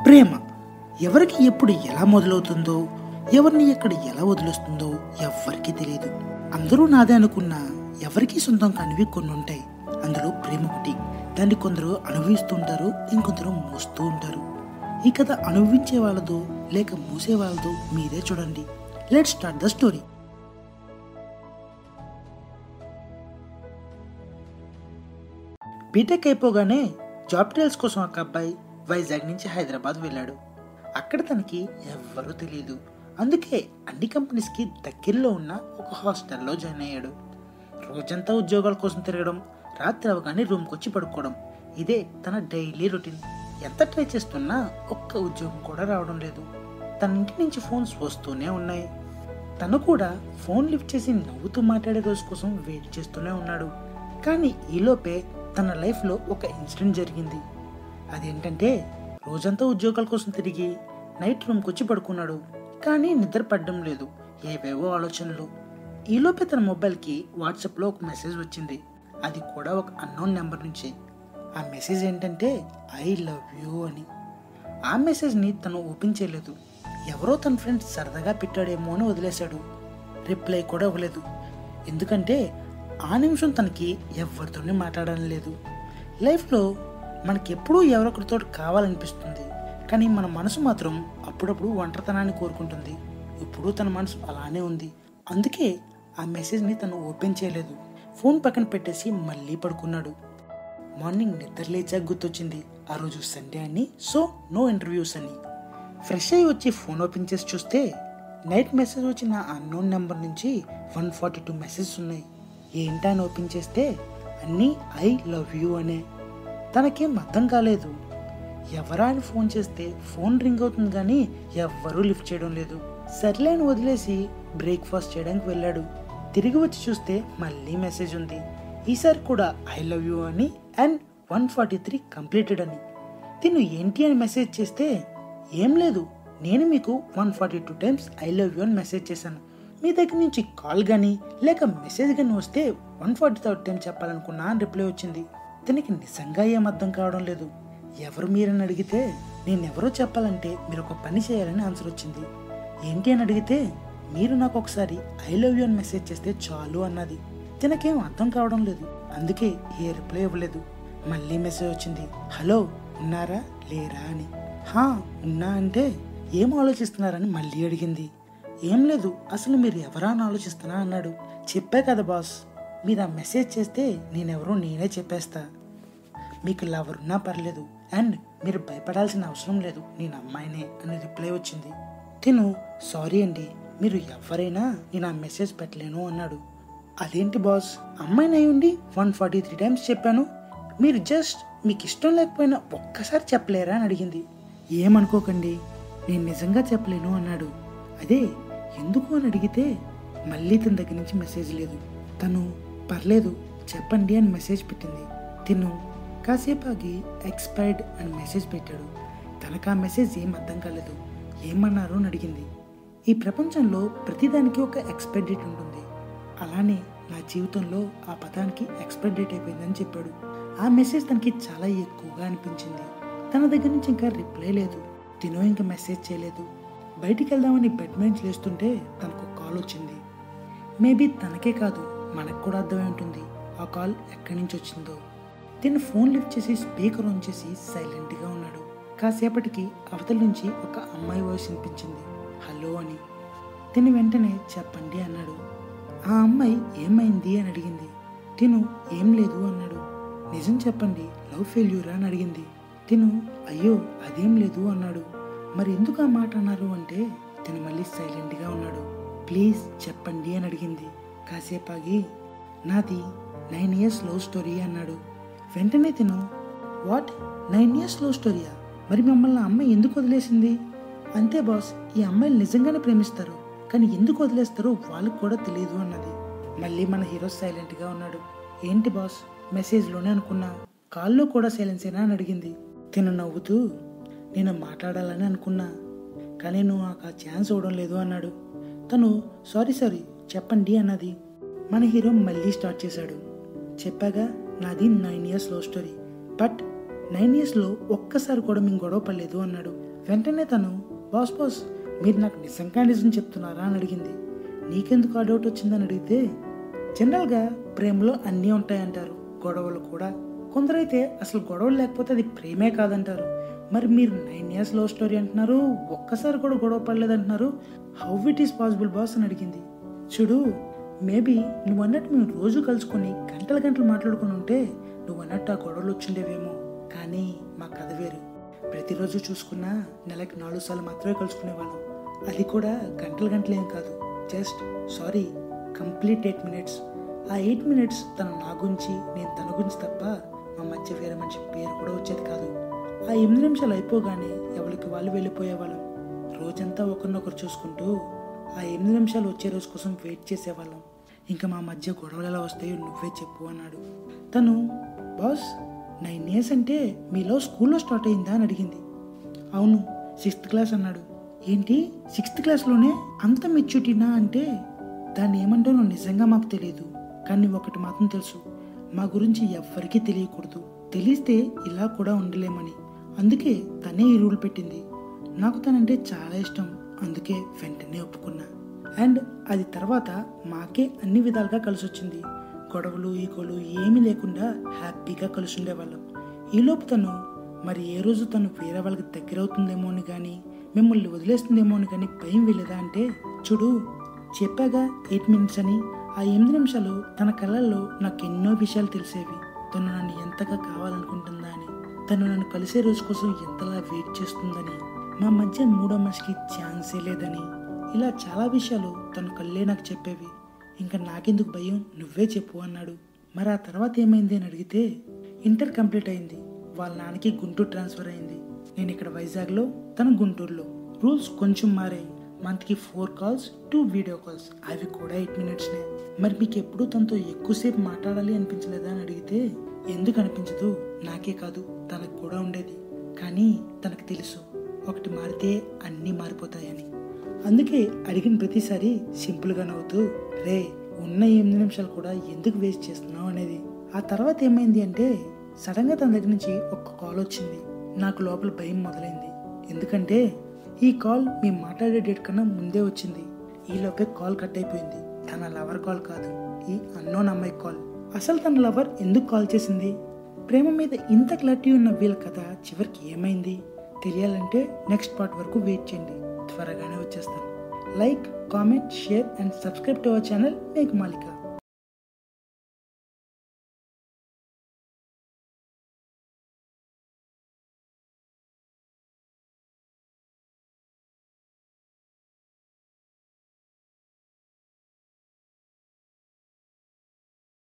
ప్రేమ ఎవరికి ఎప్పుడు ఎలా మొదలవుతుందో ఎవరిని ఎక్కడ ఎలా వదిలేస్తుందో ఎవ్వరికీ తెలియదు అందరూ నాదే అనుకున్నా ఎవరికీ సొంతం కానివి కొన్ని ఉంటాయి అందులో ప్రేమ ఒకటి దాన్ని కొందరు అనుభవిస్తూ ఉంటారు ఇంకొందరు మోస్తూ ఉంటారు ఈ కథ అనుభవించే వాళ్ళదో లేక మూసే వాళ్ళదో మీరే చూడండి let start the story BTech అయిపోగానే జాబ్ ట్రయల్స్ కోసం ఒక అబ్బాయి వైజాగ్ నుంచి హైదరాబాద్ వెళ్ళాడు అక్కడ తనకి ఎవ్వరూ తెలియదు అందుకే అన్ని కంపెనీస్కి దగ్గరలో ఉన్న ఒక హాస్టల్లో జాయిన్ అయ్యాడు రోజంతా ఉద్యోగాల కోసం తిరగడం రాత్రి అవగానే రూమ్కి వచ్చి పడుకోవడం ఇదే తన డైలీ రొటీన్ ఎంత ట్రై చేస్తున్నా ఒక్క ఉద్యోగం కూడా రావడం లేదు తన ఇంటి నుంచి ఫోన్స్ వస్తూనే ఉన్నాయి తను కూడా ఫోన్ లిఫ్ట్ చేసి నవ్వుతూ మాట్లాడే రోజు కోసం వెయిట్ చేస్తూనే ఉన్నాడు కానీ ఈలోపే తన లైఫ్లో ఒక ఇన్సిడెంట్ జరిగింది అదేంటంటే రోజంతా ఉద్యోగాల కోసం తిరిగి నైట్ రూమ్కి వచ్చి పడుకున్నాడు కానీ నిద్ర పడడం లేదు ఏవేవో ఆలోచనలు ఈలోపే తన మొబైల్కి వాట్సాప్లో ఒక మెసేజ్ వచ్చింది అది కూడా ఒక అన్నోన్ నెంబర్ నుంచి ఆ మెసేజ్ ఏంటంటే ఐ లవ్ యూ అని ఆ మెసేజ్ని తను ఓపెన్ చేయలేదు ఎవరో తన ఫ్రెండ్ సరదాగా పెట్టాడేమో అని వదిలేశాడు రిప్లై కూడా ఇవ్వలేదు ఎందుకంటే ఆ నిమిషం తనకి ఎవరితోనే మాట్లాడడం లేదు లైఫ్లో మనకి ఎప్పుడూ ఎవరొకరితో కావాలనిపిస్తుంది కానీ మన మనసు మాత్రం అప్పుడప్పుడు ఒంటరితనాన్ని కోరుకుంటుంది ఇప్పుడు తన మనసు అలానే ఉంది అందుకే ఆ మెసేజ్ని తను ఓపెన్ చేయలేదు ఫోన్ పక్కన పెట్టేసి మళ్ళీ పడుకున్నాడు మార్నింగ్ నిద్ర లేచాక గుర్తొచ్చింది ఆ రోజు సండే అని సో నో ఇంటర్వ్యూస్ అని ఫ్రెష్ అయ్యి వచ్చి ఫోన్ ఓపెన్ చేసి చూస్తే నైట్ మెసేజ్ వచ్చిన అన్నోన్ నెంబర్ నుంచి వన్ ఫార్టీ టూ మెసేజెస్ ఉన్నాయి ఏంటా అని ఓపెన్ చేస్తే అన్నీ ఐ లవ్ యూ అనే తనకేం అర్థం కాలేదు ఎవరా అని ఫోన్ చేస్తే ఫోన్ రింగ్ అవుతుంది కానీ ఎవ్వరూ లిఫ్ట్ చేయడం లేదు సర్లే అని వదిలేసి బ్రేక్ఫాస్ట్ చేయడానికి వెళ్ళాడు తిరిగి వచ్చి చూస్తే మళ్ళీ మెసేజ్ ఉంది ఈసారి కూడా ఐ లవ్ యూ అని and one forty three completed అని తిను ఏంటి అని మెసేజ్ చేస్తే ఏం లేదు నేను మీకు one forty two times I love you అని మెసేజ్ చేశాను మీ దగ్గర నుంచి కాల్ కానీ లేక మెసేజ్ కానీ వస్తే వన్ ఫార్టీ థర్డ్ టైం చెప్పాలనుకున్నా అని రిప్లై వచ్చింది దీనికి నిజంగా ఏం అర్థం కావడం లేదు ఎవరు మీరని అడిగితే నేను ఎవరో చెప్పాలంటే మీరు ఒక పని చేయాలని ఆన్సర్ వచ్చింది ఏంటి అని అడిగితే మీరు నాకు ఒకసారి ఐ లవ్ యూ అని మెసేజ్ చేస్తే చాలు అన్నది తినకేం అర్థం కావడం లేదు అందుకే ఏ రిప్లై ఇవ్వలేదు మళ్ళీ మెసేజ్ వచ్చింది హలో ఉన్నారా లేరా అని హా ఉన్నా అంటే ఏం ఆలోచిస్తున్నారని మళ్ళీ అడిగింది ఏం లేదు అసలు మీరు ఎవరా అని ఆలోచిస్తున్నా అన్నాడు చెప్పే కదా బాస్ మీరు ఆ మెసేజ్ చేస్తే నేనెవరో నేనే చెప్పేస్తా మీకు లవర్ ఉన్నా పర్లేదు అండ్ మీరు భయపడాల్సిన అవసరం లేదు నేను అమ్మాయినే అని రిప్లై వచ్చింది తిను సారీ అండి మీరు ఎవరైనా నేను ఆ మెసేజ్ పెట్టలేను అన్నాడు అదేంటి బాస్ అమ్మాయిని అయి ఉండి వన్ ఫార్టీ త్రీ టైమ్స్ చెప్పాను మీరు జస్ట్ మీకు ఇష్టం లేకపోయినా ఒక్కసారి చెప్పలేరా అని అడిగింది ఏమనుకోకండి నేను నిజంగా చెప్పలేను అన్నాడు అదే ఎందుకు అని అడిగితే మళ్ళీ తన దగ్గర నుంచి మెసేజ్ లేదు తను పర్లేదు చెప్పండి అని మెసేజ్ పెట్టింది తిను కాసేపు ఆగి ఎక్స్పైర్డ్ అని మెసేజ్ పెట్టాడు తనకు ఆ మెసేజ్ ఏం అర్థం కాలేదు ఏమన్నారు అని అడిగింది ఈ ప్రపంచంలో ప్రతిదానికి ఒక ఎక్స్పైర్ డేట్ ఉంటుంది అలానే నా జీవితంలో ఆ పదానికి ఎక్స్పైర్ డేట్ అయిపోయిందని చెప్పాడు ఆ మెసేజ్ తనకి చాలా ఎక్కువగా అనిపించింది తన దగ్గర నుంచి ఇంకా రిప్లై లేదు తినో ఇంకా మెసేజ్ చేయలేదు బయటికి వెళ్దామని బెడ్ నుంచి లేస్తుంటే తనకు కాల్ వచ్చింది మేబీ తనకే కాదు మనకు కూడా అర్థమై ఉంటుంది ఆ కాల్ ఎక్కడి నుంచి వచ్చిందో తిను ఫోన్ లిఫ్ట్ చేసి స్పీకర్ ఆన్ చేసి సైలెంట్గా ఉన్నాడు కాసేపటికి అవతల నుంచి ఒక అమ్మాయి వాయిస్ వినిపించింది హలో అని తిను వెంటనే చెప్పండి అన్నాడు ఆ అమ్మాయి ఏమైంది అని అడిగింది తిను ఏం లేదు అన్నాడు నిజం చెప్పండి లవ్ ఫెయిల్యూరా అని అడిగింది తిను అయ్యో అదేం లేదు అన్నాడు మరి ఎందుకు ఆ మాట అన్నారు అంటే తిను మళ్ళీ సైలెంట్గా ఉన్నాడు ప్లీజ్ చెప్పండి అని అడిగింది కాసేపు ఆగి నాది నైన్ ఇయర్స్ లవ్ స్టోరీ అన్నాడు వెంటనే తిను వాట్ నైన్ ఇయర్స్ లవ్ స్టోరీయా మరి మమ్మల్ని ఆ అమ్మాయి ఎందుకు వదిలేసింది అంతే బాస్ ఈ అమ్మాయిలు నిజంగానే ప్రేమిస్తారు కానీ ఎందుకు వదిలేస్తారో వాళ్ళకి కూడా తెలియదు అన్నది మళ్ళీ మన హీరో సైలెంట్గా ఉన్నాడు ఏంటి బాస్ మెసేజ్లోనే అనుకున్నా కాల్లో కూడా సైలెన్స్ అయినా అని అడిగింది తిను నవ్వుతూ నేను మాట్లాడాలని అనుకున్నా కానీ నువ్వు నాకు ఆ ఛాన్స్ ఇవ్వడం లేదు అన్నాడు తను సారీ సారీ చెప్పండి అన్నది మన హీరో మళ్ళీ స్టార్ట్ చేశాడు చెప్పాగా నాది nine years love story but nine ఇయర్స్లో ఒక్కసారి కూడా మేము గొడవ పడలేదు అన్నాడు వెంటనే తను బాస్ బాస్ మీరు నాకు నిజంగా నిజం చెప్తున్నారా అని అడిగింది నీకెందుకు ఆ డౌట్ వచ్చిందని అడిగితే జనరల్గా ప్రేమలో అన్నీ ఉంటాయంటారు గొడవలు కూడా కొందరైతే అసలు గొడవలు లేకపోతే అది ప్రేమే కాదంటారు మరి మీరు నైన్ ఇయర్స్ లవ్ స్టోరీ అంటున్నారు ఒక్కసారి కూడా గొడవ పడలేదంటున్నారు how it is possible boss అని అడిగింది చూడు మేబీ నువ్వు అన్నట్టు మేము రోజు కలుసుకొని గంటల గంటలు మాట్లాడుకుని ఉంటే నువ్వు అన్నట్టు ఆ గొడవలు వచ్చిండేవేమో కానీ మా కథ వేరు ప్రతిరోజు చూసుకున్నా నెలకి నాలుగు సార్లు మాత్రమే కలుసుకునేవాళ్ళం అది కూడా గంటల గంటలు ఏం కాదు just sorry complete eight minutes ఆ ఎయిట్ మినిట్స్ తను నా గురించి నేను తన గురించి తప్ప మా మధ్య వేరే మనిషి పేరు కూడా వచ్చేది కాదు ఆ ఎనిమిది నిమిషాలు అయిపోగానే ఎవరికి వాళ్ళు వెళ్ళిపోయేవాళ్ళం రోజంతా ఒకరినొకరు చూసుకుంటూ ఆ ఎనిమిది నిమిషాలు వచ్చే రోజు కోసం వెయిట్ చేసేవాళ్ళం ఇంకా మా మధ్య గొడవలు ఎలా వస్తాయో నువ్వే చెప్పు అన్నాడు తను బాస్ నైన్ ఇయర్స్ అంటే మీలో స్కూల్లో స్టార్ట్ అయిందా అని అడిగింది అవును సిక్స్త్ క్లాస్ అన్నాడు ఏంటి సిక్స్త్ క్లాస్లోనే అంత మెచ్యూరిటీనా అంటే దాన్ని ఏమంటానో నిజంగా మాకు తెలియదు కానీ ఒకటి మాత్రం తెలుసు మా గురించి ఎవ్వరికీ తెలియకూడదు తెలిస్తే ఇలా కూడా ఉండలేమని అందుకే తనే ఈ రూల్ పెట్టింది నాకు తనంటే చాలా ఇష్టం అందుకే వెంటనే ఒప్పుకున్నా అండ్ అది తర్వాత మాకే అన్ని విధాలుగా కలిసి వచ్చింది గొడవలు ఈగోలు ఏమీ లేకుండా హ్యాపీగా కలిసి ఉండేవాళ్ళం ఈలోపు తను మరి ఏ రోజు తను వేరే వాళ్ళకి దగ్గర అవుతుందేమో అని కానీ మిమ్మల్ని వదిలేస్తుందేమో అని కానీ భయం వెళ్ళేదా అంటే చూడు చెప్పాగా ఎయిట్ మినిట్స్ అని ఆ ఎనిమిది నిమిషాలు తన కళ్ళల్లో నాకు ఎన్నో విషయాలు తెలిసేవి తను నన్ను ఎంతగా కావాలనుకుంటుందా అని తను నన్ను కలిసే రోజు కోసం ఎంతలా వెయిట్ చేస్తుందని మా మధ్య మూడో మనిషికి ఛాన్సే లేదని ఇలా చాలా విషయాలు తను కళ్ళే నాకు చెప్పేవి ఇంకా నాకెందుకు భయం నువ్వే చెప్పు అన్నాడు మరి ఆ తర్వాత ఏమైంది అని అడిగితే ఇంటర్ కంప్లీట్ అయింది వాళ్ళ నాన్నకి గుంటూరు ట్రాన్స్ఫర్ అయింది నేను ఇక్కడ వైజాగ్లో తను గుంటూరులో రూల్స్ కొంచెం మారాయి మంత్కి four calls two video calls అవి కూడా ఎయిట్ మినిట్స్నే మరి మీకు ఎప్పుడు తనతో ఎక్కువసేపు మాట్లాడాలి అనిపించలేదా అని అడిగితే ఎందుకు అనిపించదు నాకే కాదు తనకు కూడా ఉండేది కానీ తనకు తెలుసు ఒకటి మారితే అన్నీ మారిపోతాయని అందుకే అడిగిన ప్రతిసారి సింపుల్గా నవ్వుతూ రే ఉన్న ఎనిమిది నిమిషాలు కూడా ఎందుకు వేస్ట్ చేస్తున్నావు అనేది ఆ తర్వాత ఏమైంది అంటే సడన్గా తన దగ్గర నుంచి ఒక కాల్ వచ్చింది నాకు లోపల భయం మొదలైంది ఎందుకంటే ఈ కాల్ మేము మాట్లాడే డేట్ కన్నా ముందే వచ్చింది ఈ లోపే కాల్ కట్ అయిపోయింది తన లవర్ కాల్ కాదు ఈ అన్నోన్ అమ్మాయి కాల్ అసలు తన లవర్ ఎందుకు కాల్ చేసింది ప్రేమ మీద ఇంత క్లారిటీ ఉన్న వీళ్ళ కథ చివరికి ఏమైంది తెలియాలంటే నెక్స్ట్ పార్ట్ వరకు వెయిట్ చేయండి త్వరగానే వచ్చేస్తాను like comment share and subscribe to our channel make మాలిక